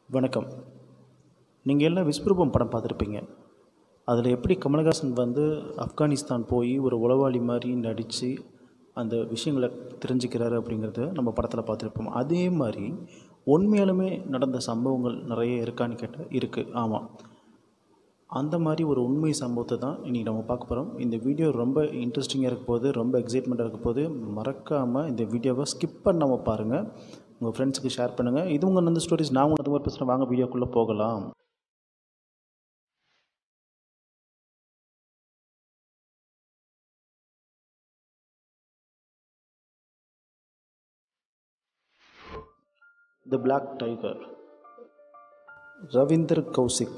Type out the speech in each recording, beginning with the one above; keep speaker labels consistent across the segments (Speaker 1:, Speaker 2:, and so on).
Speaker 1: வணக்கம் நீங்கள் எல்லாம் விஸ்வரூபம் படம் பார்த்துருப்பீங்க அதில் எப்படி கமலஹாசன் வந்து ஆப்கானிஸ்தான் போய் ஒரு உளவாளி மாதிரி நடித்து அந்த விஷயங்களை தெரிஞ்சுக்கிறாரு அப்படிங்கிறத நம்ம படத்தில் பார்த்துருப்போம் அதே மாதிரி உண்மையாலுமே நடந்த சம்பவங்கள் நிறைய இருக்கான்னு கேட்டால் இருக்குது ஆமாம் அந்த மாதிரி ஒரு உண்மை சம்பவத்தை தான் இன்றைக்கி நம்ம பார்க்க போகிறோம் இந்த வீடியோ ரொம்ப இன்ட்ரெஸ்டிங்காக இருக்க போது ரொம்ப எக்ஸைட்மெண்ட்டாக இருக்க போது மறக்காமல் இந்த வீடியோவை ஸ்கிப் பண்ணாமல் பாருங்கள் உங்கள் ஃப்ரெண்ட்ஸுக்கு ஷேர் பண்ணுங்கள் இது உங்கள் நந்த ஸ்டோரிஸ் நான் உங்கள் மாதிரி பேசுகிறேன் வாங்க வீடியோக்குள்ளே போகலாம் the Black Tiger Ravindra Kaushik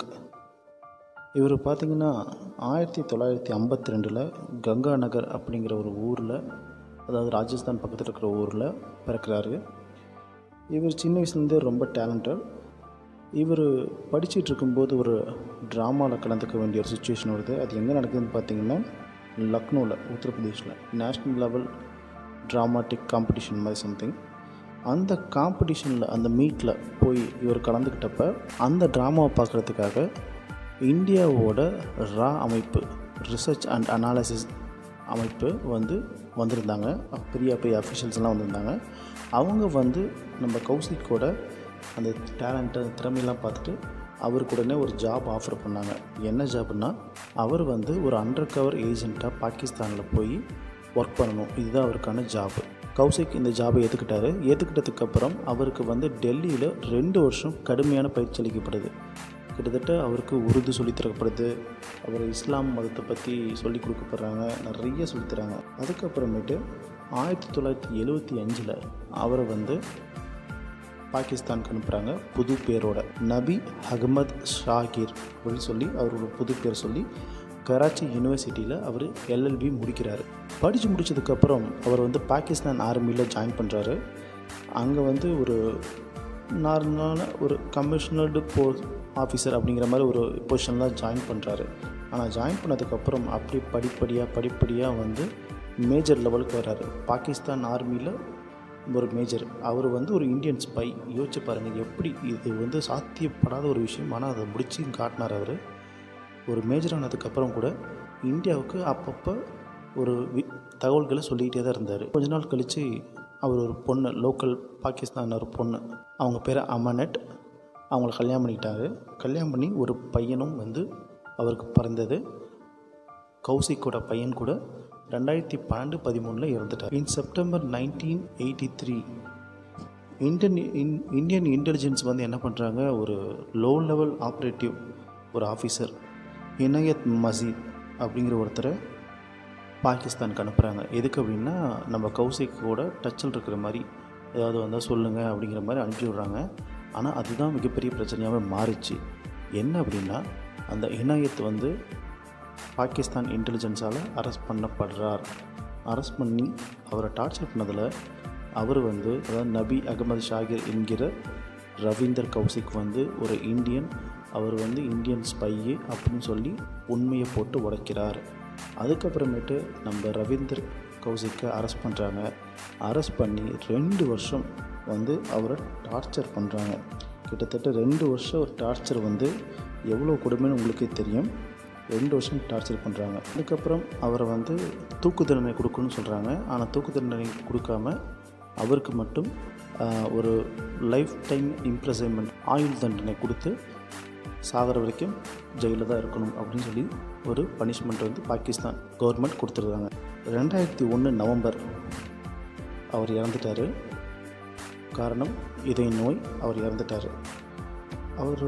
Speaker 1: இவர் பார்த்தீங்கன்னா ஆயிரத்தி தொள்ளாயிரத்தி ஐம்பத்தி ரெண்டில் கங்கா நகர் அப்படிங்கிற ஒரு ஊரில் அதாவது ராஜஸ்தான் பக்கத்தில் இருக்கிற ஊரில் பிறக்கிறாரு இவர் சின்ன வயசுலேருந்தே ரொம்ப டேலண்டட் இவர் படிச்சுட்டு இருக்கும்போது ஒரு ட்ராமாவில் கலந்துக்க வேண்டிய ஒரு சுச்சுவேஷன் வருது அது எங்கே நடக்குதுன்னு பார்த்தீங்கன்னா லக்னோவில் உத்தரப்பிரதேஷில் நேஷ்னல் லெவல் ட்ராமாட்டிக் காம்படிஷன் மாதிரி சம்திங் அந்த காம்படிஷனில் அந்த மீட்டில் போய் இவர் கலந்துக்கிட்டப்ப அந்த ட்ராமாவை பார்க்குறதுக்காக இந்தியாவோட ரா அமைப்பு ரிசர்ச் அண்ட் அனாலிசிஸ் அமைப்பு வந்து வந்திருந்தாங்க பெரிய பெரிய அஃபிஷியல்ஸ்லாம் வந்திருந்தாங்க அவங்க வந்து நம்ம கௌசிக்கோட அந்த டேலண்ட்டு திறமையெல்லாம் பார்த்துட்டு அவருக்கு உடனே ஒரு ஜாப் ஆஃபர் பண்ணாங்க என்ன ஜாப்னா அவர் வந்து ஒரு அண்டர் கவர் ஏஜெண்ட்டாக பாகிஸ்தானில் போய் ஒர்க் பண்ணணும் இதுதான் அவருக்கான ஜாப் கௌசிக் இந்த ஜாபை ஏற்றுக்கிட்டாரு ஏற்றுக்கிட்டதுக்கப்புறம் அவருக்கு வந்து டெல்லியில் ரெண்டு வருஷம் கடுமையான பயிற்சி அளிக்கப்படுது கிட்டத்தட்ட அவருக்கு உருது சொல்லித் தரப்படுது அவர் இஸ்லாம் மதத்தை பற்றி சொல்லி கொடுக்கப்படுறாங்க நிறைய சொல்லித்தராங்க அதுக்கப்புறமேட்டு ஆயிரத்தி தொள்ளாயிரத்தி எழுவத்தி அஞ்சில் அவரை வந்து பாகிஸ்தானுக்கு அனுப்புகிறாங்க புது பேரோட நபி அகமது ஷாகிர் அப்படின்னு சொல்லி அவரோட புது பேர் சொல்லி கராச்சி யூனிவர்சிட்டியில் அவர் எல்எல்பி முடிக்கிறாரு படித்து முடித்ததுக்கப்புறம் அவர் வந்து பாகிஸ்தான் ஆர்மியில் ஜாயின் பண்ணுறாரு அங்கே வந்து ஒரு நார்மலான ஒரு கமிஷனர்டு போ ஆஃபீஸர் அப்படிங்கிற மாதிரி ஒரு பொசிஷனில் ஜாயின் பண்ணுறாரு ஆனால் ஜாயின் பண்ணதுக்கப்புறம் அப்படி படிப்படியாக படிப்படியாக வந்து மேஜர் லெவலுக்கு வர்றாரு பாகிஸ்தான் ஆர்மியில் ஒரு மேஜர் அவர் வந்து ஒரு இந்தியன் ஸ்பை யோசிச்சு பாருங்கள் எப்படி இது வந்து சாத்தியப்படாத ஒரு விஷயம் ஆனால் அதை முடிச்சு காட்டினார் அவர் ஒரு மேஜர் ஆனதுக்கப்புறம் கூட இந்தியாவுக்கு அப்பப்போ ஒரு வி தகவல்களை சொல்லிக்கிட்டே தான் இருந்தார் கொஞ்ச நாள் கழித்து அவர் ஒரு பொண்ணு லோக்கல் பாகிஸ்தான் ஒரு பொண்ணு அவங்க பேர் அமனட் அவங்கள கல்யாணம் பண்ணிக்கிட்டாரு கல்யாணம் பண்ணி ஒரு பையனும் வந்து அவருக்கு பிறந்தது கௌசிக்கோட பையன் கூட ரெண்டாயிரத்தி பன்னெண்டு பதிமூணில் இறந்துட்டார் in September nineteen eighty three Indian in Indian intelligence வந்து என்ன பண்ணுறாங்க ஒரு லோ லெவல் ஆப்ரேட்டிவ் ஒரு ஆஃபீஸர் இனயத் மசீத் அப்படிங்கிற ஒருத்தரை பாகிஸ்தானுக்கு அனுப்புகிறாங்க எதுக்கு அப்படின்னா நம்ம கௌசிக்கோட டச்சில் இருக்கிற மாதிரி ஏதாவது வந்தால் சொல்லுங்கள் அப்படிங்கிற மாதிரி அனுப்பிச்சி விட்றாங்க ஆனால் அதுதான் மிகப்பெரிய பிரச்சனையாகவே மாறிச்சு என்ன அப்படின்னா அந்த இனாயத் வந்து பாகிஸ்தான் இன்டெலிஜென்ஸால் அரெஸ்ட் பண்ணப்படுறார் அரெஸ்ட் பண்ணி அவரை டார்ச்சர் பண்ணதில் அவர் வந்து அதாவது நபி அகமது ஷாகிர் என்கிற ரவீந்தர் கௌசிக் வந்து ஒரு இந்தியன் அவர் வந்து இந்தியன் ஸ்பையு அப்படின்னு சொல்லி உண்மையை போட்டு உடைக்கிறார் அதுக்கப்புறமேட்டு நம்ம ரவீந்தர் கௌசிக்கை அரெஸ்ட் பண்ணுறாங்க அரெஸ்ட் பண்ணி ரெண்டு வருஷம் வந்து அவரை டார்ச்சர் பண்ணுறாங்க கிட்டத்தட்ட ரெண்டு வருஷம் ஒரு டார்ச்சர் வந்து எவ்வளோ கொடுமைன்னு உங்களுக்கே தெரியும் ரெண்டு வருஷம் டார்ச்சர் பண்ணுறாங்க அதுக்கப்புறம் அவரை வந்து தூக்கு தண்டனை கொடுக்கணும்னு சொல்கிறாங்க ஆனால் தூக்கு தண்டனை கொடுக்காம அவருக்கு மட்டும் ஒரு லைஃப் டைம் இம்ப்ரெசன்மெண்ட் ஆயுள் தண்டனை கொடுத்து சாகிற வரைக்கும் ஜெயிலில் தான் இருக்கணும் அப்படின்னு சொல்லி ஒரு பனிஷ்மெண்ட் வந்து பாகிஸ்தான் கவர்மெண்ட் கொடுத்துருக்காங்க ரெண்டாயிரத்தி ஒன்று நவம்பர் அவர் இறந்துட்டார் காரணம் இதய நோய் அவர் இறந்துட்டார் அவர்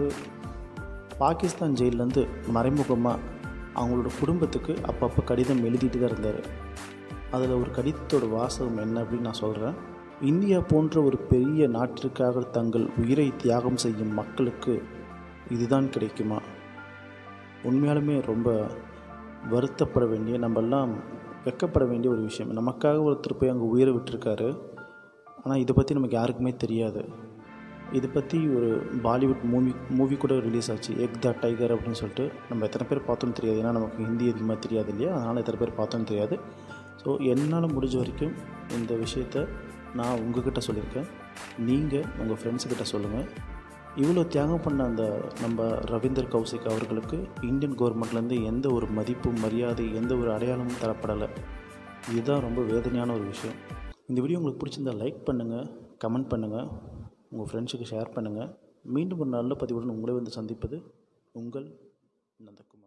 Speaker 1: பாகிஸ்தான் ஜெயிலேருந்து மறைமுகமாக அவங்களோட குடும்பத்துக்கு அப்பப்போ கடிதம் எழுதிட்டு தான் இருந்தார் அதில் ஒரு கடிதத்தோட வாசகம் என்ன அப்படின்னு நான் சொல்கிறேன் இந்தியா போன்ற ஒரு பெரிய நாட்டிற்காக தங்கள் உயிரை தியாகம் செய்யும் மக்களுக்கு இதுதான் கிடைக்குமா உண்மையாலுமே ரொம்ப வருத்தப்பட வேண்டிய நம்மெல்லாம் வெக்கப்பட வேண்டிய ஒரு விஷயம் நமக்காக ஒருத்தர் போய் அங்கே உயிரை விட்டுருக்காரு ஆனால் இதை பற்றி நமக்கு யாருக்குமே தெரியாது இதை பற்றி ஒரு பாலிவுட் மூவி மூவி கூட ரிலீஸ் ஆச்சு எக் த டைகர் அப்படின்னு சொல்லிட்டு நம்ம எத்தனை பேர் பார்த்தோன்னு தெரியாது ஏன்னா நமக்கு ஹிந்தி அதிகமாக தெரியாது இல்லையா அதனால் எத்தனை பேர் பார்த்தோன்னு தெரியாது ஸோ என்னால் முடிஞ்ச வரைக்கும் இந்த விஷயத்த நான் உங்ககிட்ட சொல்லியிருக்கேன் நீங்கள் உங்கள் ஃப்ரெண்ட்ஸுக்கிட்ட சொல்லுங்கள் இவ்வளோ தியாகம் பண்ண அந்த நம்ம ரவீந்தர் கௌசிக் அவர்களுக்கு இந்தியன் கவர்மெண்ட்லேருந்து எந்த ஒரு மதிப்பும் மரியாதை எந்த ஒரு அடையாளமும் தரப்படலை இதுதான் ரொம்ப வேதனையான ஒரு விஷயம் இந்த வீடியோ உங்களுக்கு பிடிச்சிருந்தா லைக் பண்ணுங்கள் கமெண்ட் பண்ணுங்கள் உங்கள் ஃப்ரெண்ட்ஸுக்கு ஷேர் பண்ணுங்கள் மீண்டும் ஒரு நல்ல பதிவுடன் உங்களை வந்து சந்திப்பது உங்கள் நந்தகுமார்